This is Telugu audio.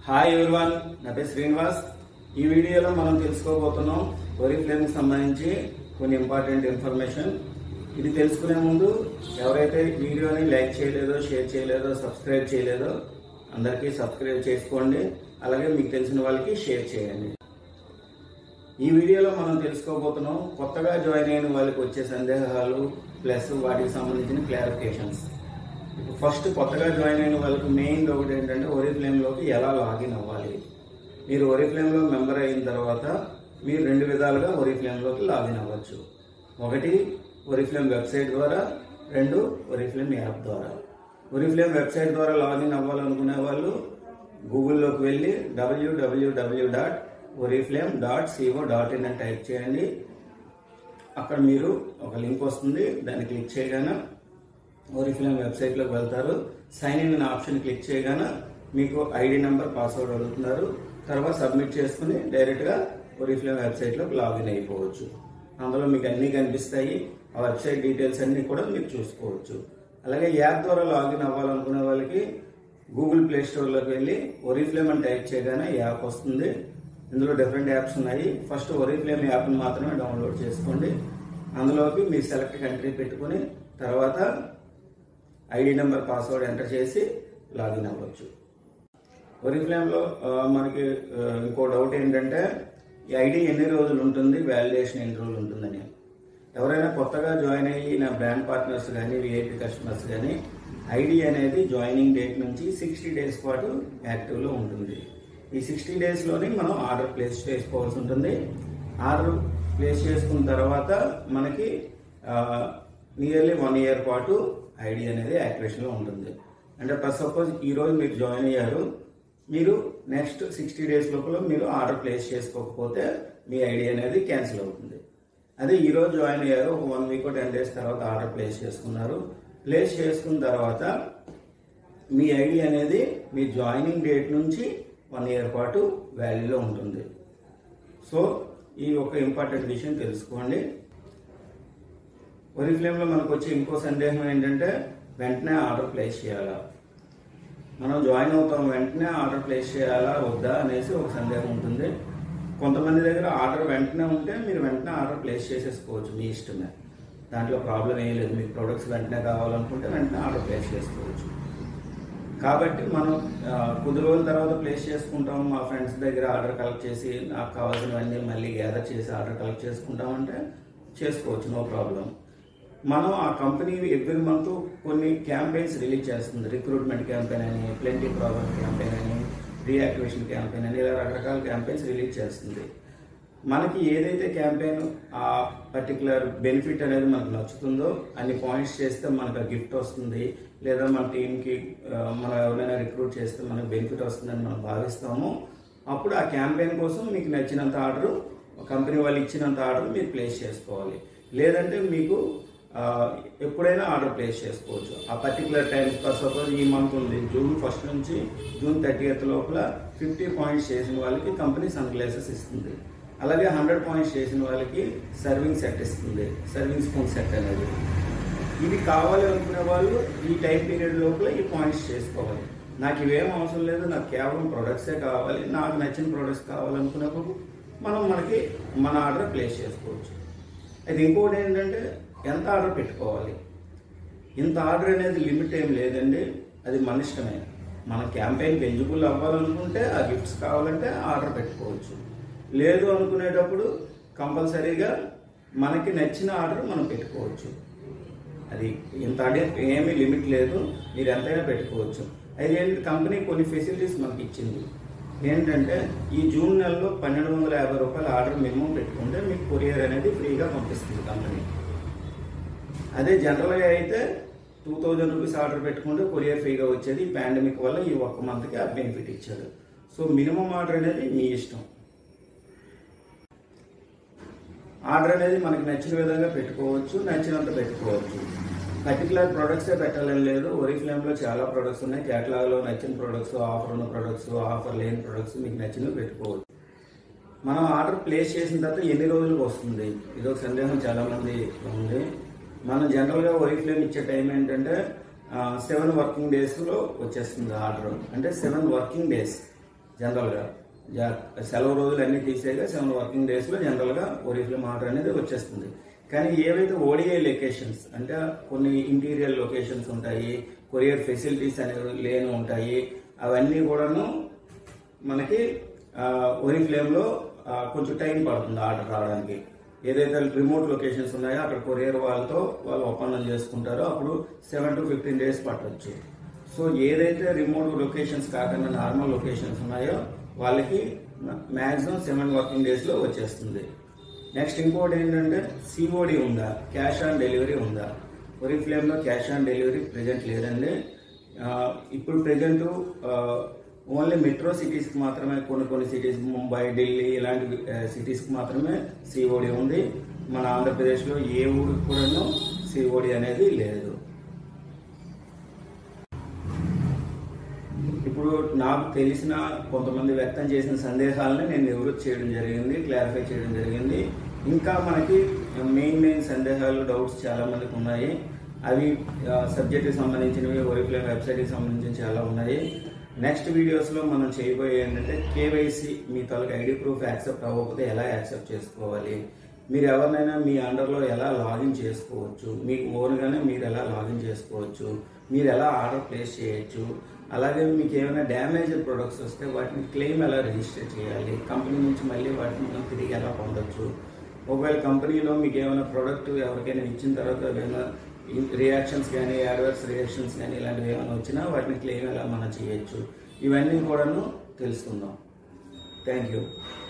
హాయ్ ఎవరివన్ నా పేరు శ్రీనివాస్ ఈ వీడియోలో మనం తెలుసుకోబోతున్నాం వరి ఫ్లేమ్కి సంబంధించి కొన్ని ఇంపార్టెంట్ ఇన్ఫర్మేషన్ ఇది తెలుసుకునే ముందు ఎవరైతే వీడియోని లైక్ చేయలేదో షేర్ చేయలేదో సబ్స్క్రైబ్ చేయలేదో అందరికీ సబ్స్క్రైబ్ చేసుకోండి అలాగే మీకు తెలిసిన వాళ్ళకి షేర్ చేయండి ఈ వీడియోలో మనం తెలుసుకోబోతున్నాం కొత్తగా జాయిన్ అయిన వాళ్ళకి వచ్చే సందేహాలు ప్లస్ వాటికి సంబంధించిన క్లారిఫికేషన్స్ ఇప్పుడు ఫస్ట్ కొత్తగా జాయిన్ అయిన వాళ్ళకి మెయిన్ ఒకటి ఏంటంటే ఒరి ఫ్లేమ్లోకి ఎలా లాగిన్ అవ్వాలి మీరు ఒరి ఫ్లేమ్లో మెంబర్ అయిన తర్వాత మీరు రెండు విధాలుగా ఒరి ఫ్లేమ్లోకి లాగిన్ అవ్వచ్చు ఒకటి ఒరి ఫ్లేమ్ వెబ్సైట్ ద్వారా రెండు ఒరి ఫ్లేమ్ యాప్ ద్వారా ఒరి ఫ్లేమ్ వెబ్సైట్ ద్వారా లాగిన్ అవ్వాలనుకునే వాళ్ళు గూగుల్లోకి వెళ్ళి W W W dot Oriflame dot CO dot in అని టైప్ చేయండి అక్కడ మీరు ఒక లింక్ వస్తుంది దాన్ని క్లిక్ చేయగానే ఓరిఫ్లేమ్ వెబ్సైట్లోకి వెళ్తారు సైన్ ఇన్ అనే ఆప్షన్ క్లిక్ చేయగానే మీకు ఐడి నెంబర్ పాస్వర్డ్ అడుగుతున్నారు తర్వాత సబ్మిట్ చేసుకుని డైరెక్ట్గా ఓరిఫ్లేమ్ వెబ్సైట్లోకి లాగిన్ అయిపోవచ్చు అందులో మీకు అన్నీ కనిపిస్తాయి ఆ వెబ్సైట్ డీటెయిల్స్ అన్నీ కూడా మీరు చూసుకోవచ్చు అలాగే యాప్ ద్వారా లాగిన్ అవ్వాలనుకునే వాళ్ళకి గూగుల్ ప్లే స్టోర్లోకి వెళ్ళి ఒరిఫ్లేమ్ అని టైప్ చేయగానే యాప్ వస్తుంది ఇందులో డిఫరెంట్ యాప్స్ ఉన్నాయి ఫస్ట్ ఒరిఫ్లేమ్ యాప్ని మాత్రమే డౌన్లోడ్ చేసుకోండి అందులోకి మీ సెలెక్ట్ కంట్రీ పెట్టుకుని తర్వాత ఐడి నెంబర్ పాస్వర్డ్ ఎంటర్ చేసి లాగిన్ అవ్వచ్చు ఒరిఫ్లేమ్లో ఆ, మనకి ఆ, ఇంకో డౌట్ ఏంటంటే ఈ ఐడి ఎన్ని రోజులు ఉంటుంది వ్యాలిడేషన్ ఎన్ని రోజులు ఉంటుందని ఎవరైనా కొత్తగా జాయిన్ అయ్యి నా బ్రాండ్ పార్ట్నర్స్ కానీ విఐపి కస్టమర్స్ కానీ ఐడి అనేది జాయినింగ్ డేట్ నుంచి సిక్స్టీ డేస్ పాటు యాక్టివ్లో ఉంటుంది ఈ సిక్స్టీ డేస్లోనే మనం ఆర్డర్ ప్లేస్ చేసుకోవాల్సి ఉంటుంది ఆర్డర్ ప్లేస్ చేసుకున్న తర్వాత మనకి నియర్లీ వన్ ఇయర్ పాటు ఐడి అనేది యాక్టివేషన్లో ఉంటుంది అంటే ఫర్ సపోజ్ ఈరోజు మీరు జాయిన్ అయ్యారు మీరు నెక్స్ట్ సిక్స్టీ డేస్ లోపల మీరు ఆర్డర్ ప్లేస్ చేసుకోకపోతే మీ ఐడి అనేది క్యాన్సిల్ అవుతుంది అదే ఈరోజు జాయిన్ అయ్యారు ఒక వన్ వీక్ టెన్ డేస్ తర్వాత ఆర్డర్ ప్లేస్ చేసుకున్నారు ప్లేస్ చేసుకున్న తర్వాత మీ ఐడి అనేది మీ జాయినింగ్ డేట్ నుంచి వన్ ఇయర్ పాటు వాల్యూలో ఉంటుంది సో ఈ ఒక ఇంపార్టెంట్ విషయం తెలుసుకోండి వరి ఫ్లేమ్లో మనకు వచ్చే ఇంకో సందేహం ఏంటంటే వెంటనే ఆర్డర్ ప్లేస్ చేయాలా మనం జాయిన్ అవుతాం వెంటనే ఆర్డర్ ప్లేస్ చేయాలా వద్దా అనేసి ఒక సందేహం ఉంటుంది కొంతమంది దగ్గర ఆర్డర్ వెంటనే ఉంటే మీరు వెంటనే ఆర్డర్ ప్లేస్ చేసేసుకోవచ్చు మీ ఇష్టమే దాంట్లో ప్రాబ్లం ఏం లేదు మీకు ప్రొడక్ట్స్ వెంటనే కావాలనుకుంటే వెంటనే ఆర్డర్ ప్లేస్ చేసుకోవచ్చు కాబట్టి మనం ఆ, కొద్ది రోజుల తర్వాత ప్లేస్ చేసుకుంటాం మా ఫ్రెండ్స్ దగ్గర ఆర్డర్ కలెక్ట్ చేసి నాకు కావాల్సినవన్నీ మళ్ళీ గ్యాదర్ చేసి ఆర్డర్ కలెక్ట్ చేసుకుంటామంటే చేసుకోవచ్చు నో ప్రాబ్లం మనం ఆ కంపెనీ ఎవ్రీ మంత్ కొన్ని క్యాంపెయిన్స్ రిలీజ్ చేస్తుంది రిక్రూట్మెంట్ క్యాంపెయిన్ అని ప్లెంటీ ప్రాబ్లమ్ క్యాంపెయిన్ అని రీయాక్టివేషన్ క్యాంపెయిన్ అని ఇలా రకరకాల క్యాంపెయిన్స్ రిలీజ్ చేస్తుంది మనకి ఏదైతే క్యాంపెయిన్ ఆ పర్టికులర్ బెనిఫిట్ అనేది మనకు నచ్చుతుందో అన్ని పాయింట్స్ చేస్తే మనకు ఆ గిఫ్ట్ వస్తుంది లేదా మన టీంకి మనం ఎవరైనా రిక్రూట్ చేస్తే మనకు బెనిఫిట్ వస్తుందని మనం భావిస్తాము అప్పుడు ఆ క్యాంపెయిన్ కోసం మీకు నచ్చినంత ఆర్డర్ కంపెనీ వాళ్ళు ఇచ్చినంత ఆర్డర్ మీరు ప్లేస్ చేసుకోవాలి లేదంటే మీకు ఆ, ఎప్పుడైనా ఆర్డర్ ప్లేస్ చేసుకోవచ్చు ఆ పర్టికులర్ టైం సపోజ్ ఈ మంత్ ఉంది జూన్ ఫస్ట్ నుంచి జూన్ థర్టీ లోపల ఫిఫ్టీ పాయింట్స్ చేసిన వాళ్ళకి కంపెనీ సన్ గ్లాసెస్ ఇస్తుంది అలాగే హండ్రెడ్ పాయింట్స్ చేసిన వాళ్ళకి సర్వింగ్ సెట్ ఇస్తుంది సర్వింగ్ స్పూన్ సెట్ అనేది ఇవి కావాలి అనుకునే వాళ్ళు ఈ టైం పీరియడ్ లోపల ఈ పాయింట్స్ చేసుకోవాలి నాకు ఇవేం అవసరం లేదు నాకు కేవలం ప్రొడక్ట్సే కావాలి నాకు నచ్చిన ప్రొడక్ట్స్ కావాలనుకున్నప్పుడు మనం మనకి మన ఆర్డర్ ప్లేస్ చేసుకోవచ్చు అయితే ఇంకోటి ఏంటంటే ఎంత ఆర్డర్ పెట్టుకోవాలి ఇంత ఆర్డర్ అనేది లిమిట్ ఏం లేదండి అది మన ఇష్టమే మన క్యాంపెయిన్కి ఎలిజిబుల్ అవ్వాలనుకుంటే ఆ గిఫ్ట్స్ కావాలంటే ఆర్డర్ పెట్టుకోవచ్చు లేదు అనుకునేటప్పుడు కంపల్సరీగా మనకి నచ్చిన ఆర్డర్ మనం పెట్టుకోవచ్చు అది ఇంత అంటే ఏమీ లిమిట్ లేదు మీరు ఎంతైనా పెట్టుకోవచ్చు అయితే ఏంటి కంపెనీ కొన్ని ఫెసిలిటీస్ మనకి ఇచ్చింది ఏంటంటే ఈ జూన్ నెలలో పన్నెండు వందల యాభై రూపాయల ఆర్డర్ మినిమం పెట్టుకుంటే మీకు కొరియర్ అనేది ఫ్రీగా పంపిస్తుంది కంపెనీ అదే జనరల్గా అయితే టూ థౌజండ్ రూపీస్ ఆర్డర్ పెట్టుకుంటే కొరియర్ ఫ్రీగా వచ్చేది పాండమిక్ వల్ల ఈ ఒక్క మంత్కి ఆ బెనిఫిట్ ఇచ్చారు సో మినిమం ఆర్డర్ అనేది మీ ఇష్టం ఆర్డర్ అనేది మనకి నచ్చిన విధంగా పెట్టుకోవచ్చు నచ్చినంత పెట్టుకోవచ్చు పర్టికులర్ ప్రొడక్ట్సే పెట్టాలని లేదు ఒరి ఫ్లేమ్లో చాలా ప్రొడక్ట్స్ ఉన్నాయి క్యాటలాగ్లో నచ్చిన ప్రొడక్ట్స్ ఆఫర్ ఉన్న ప్రొడక్ట్స్ ఆఫర్ లేని ప్రొడక్ట్స్ మీకు నచ్చినవి పెట్టుకోవచ్చు మనం ఆర్డర్ ప్లేస్ చేసిన తర్వాత ఎన్ని రోజులకు వస్తుంది ఇది ఒక సందేహం చాలా మంది ఉంది మనం జనరల్గా ఒరి ఫ్లేమ్ ఇచ్చే టైం ఏంటంటే సెవెన్ వర్కింగ్ డేస్లో వచ్చేస్తుంది ఆర్డర్ అంటే సెవెన్ వర్కింగ్ డేస్ జనరల్గా జా- సెలవు రోజులు అన్ని తీసేగా సెవెన్ వర్కింగ్ డేస్లో జనరల్గా ఓరిఫ్లేమ్ ఆర్డర్ అనేది వచ్చేస్తుంది కానీ ఏవైతే ఓడిఐ లొకేషన్స్ అంటే కొన్ని ఇంటీరియర్ లొకేషన్స్ ఉంటాయి కొరియర్ ఫెసిలిటీస్ అనేవి లేని ఉంటాయి అవన్నీ కూడాను మనకి ఓరిఫ్లేమ్లో కొంచెం టైం పడుతుంది ఆర్డర్ రావడానికి ఏదైతే రిమోట్ లొకేషన్స్ ఉన్నాయో అక్కడ కొరియర్ వాళ్ళతో వాళ్ళు ఒప్పందం చేసుకుంటారో అప్పుడు సెవెన్ టు ఫిఫ్టీన్ డేస్ పట్టొచ్చు సో ఏదైతే రిమోట్ లొకేషన్స్ కాకుండా నార్మల్ లొకేషన్స్ ఉన్నాయో వాళ్ళకి మ్యాక్సిమం సెవెన్ వర్కింగ్ డేస్లో వచ్చేస్తుంది నెక్స్ట్ ఇంకోటి ఏంటంటే సిఓడి ఉందా క్యాష్ ఆన్ డెలివరీ ఉందా ఒరిఫ్లేమ్లో క్యాష్ ఆన్ డెలివరీ ప్రజెంట్ లేదండి ఆ, ఇప్పుడు ప్రజెంట్ ఓన్లీ మెట్రో సిటీస్కి మాత్రమే కొన్ని కొన్ని సిటీస్ ముంబై ఢిల్లీ ఇలాంటి సిటీస్కి మాత్రమే సిఓడి ఉంది మన ఆంధ్రప్రదేశ్లో ఏ ఊరికి కూడాను సిఓడి అనేది లేదు ఇప్పుడు నాకు తెలిసిన కొంతమంది వ్యక్తం చేసిన సందేహాలని నేను నివృత్తి చేయడం జరిగింది క్లారిఫై చేయడం జరిగింది ఇంకా మనకి మెయిన్ మెయిన్ సందేహాలు డౌట్స్ చాలా మందికి ఉన్నాయి అవి సబ్జెక్ట్కి సంబంధించినవి ఒరిఫ్లేమ్ వెబ్సైట్కి సంబంధించి చాలా ఉన్నాయి నెక్స్ట్ వీడియోస్లో మనం చేయబోయే ఏంటంటే కేవైసీ మీ తాలూకు ఐడి ప్రూఫ్ యాక్సెప్ట్ అవ్వకపోతే ఎలా యాక్సెప్ట్ చేసుకోవాలి మీరు ఎవరినైనా మీ అండర్లో ఎలా లాగిన్ చేసుకోవచ్చు మీకు ఓన్గానే మీరు ఎలా లాగిన్ చేసుకోవచ్చు మీరు ఎలా ఆర్డర్ ప్లేస్ చేయొచ్చు అలాగే మీకు ఏమైనా డ్యామేజ్ ప్రొడక్ట్స్ వస్తే వాటిని క్లెయిమ్ ఎలా రిజిస్టర్ చేయాలి కంపెనీ నుంచి మళ్ళీ వాటిని మనం తిరిగి ఎలా పొందొచ్చు ఒకవేళ కంపెనీలో మీకు ఏమైనా ప్రోడక్ట్ ఎవరికైనా ఇచ్చిన తర్వాత ఏమైనా రియాక్షన్స్ కానీ యాడ్వర్స్ రియాక్షన్స్ కానీ ఇలాంటివి ఏమైనా వచ్చినా వాటిని క్లెయిమ్ ఎలా మనం చేయొచ్చు ఇవన్నీ కూడాను తెలుసుకుందాం థ్యాంక్ యూ